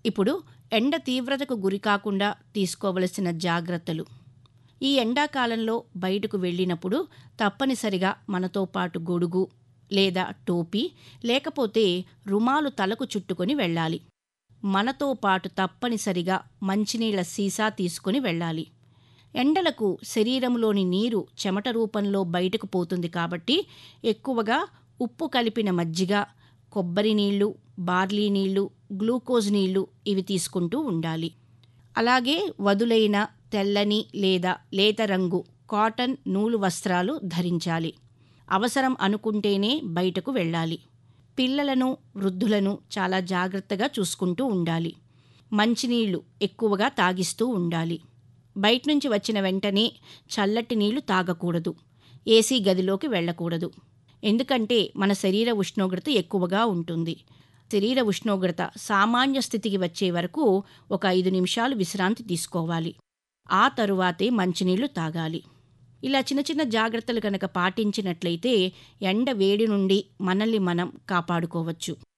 ఇప్పుడు ఎండ తీవ్రతకు గురి కాకుండా తీసుకోవలసిన జాగ్రత్తలు ఈ ఎండాకాలంలో బయటకు వెళ్ళినప్పుడు తప్పనిసరిగా మనతో పాటు గొడుగు లేదా టోపీ లేకపోతే రుమాలు తలకు చుట్టుకొని వెళ్ళాలి మనతో పాటు తప్పనిసరిగా మంచినీళ్ల సీసా తీసుకొని వెళ్ళాలి ఎండలకు శరీరంలోని నీరు చెమట రూపంలో బయటకు పోతుంది కాబట్టి ఎక్కువగా ఉప్పు కలిపిన మజ్జిగ కొబ్బరి నీళ్లు బార్లీ నీళ్లు గ్లూకోజ్ నీళ్లు ఇవి తీసుకుంటూ ఉండాలి అలాగే వదులైన తెల్లని లేదా లేత రంగు కాటన్ నూలు వస్త్రాలు ధరించాలి అవసరం అనుకుంటేనే బయటకు వెళ్ళాలి పిల్లలను వృద్ధులను చాలా జాగ్రత్తగా చూసుకుంటూ ఉండాలి మంచినీళ్లు ఎక్కువగా తాగిస్తూ ఉండాలి బయట నుంచి వచ్చిన వెంటనే చల్లటి నీళ్లు తాగకూడదు ఏసీ గదిలోకి వెళ్ళకూడదు ఎందుకంటే మన శరీర ఉష్ణోగ్రత ఎక్కువగా ఉంటుంది శరీర ఉష్ణోగ్రత సామాన్య స్థితికి వచ్చే వరకు ఒక ఐదు నిమిషాలు విశ్రాంతి తీసుకోవాలి ఆ తరువాతే మంచినీళ్లు తాగాలి ఇలా చిన్న చిన్న జాగ్రత్తలు కనుక పాటించినట్లయితే ఎండ వేడి నుండి మనల్ని మనం కాపాడుకోవచ్చు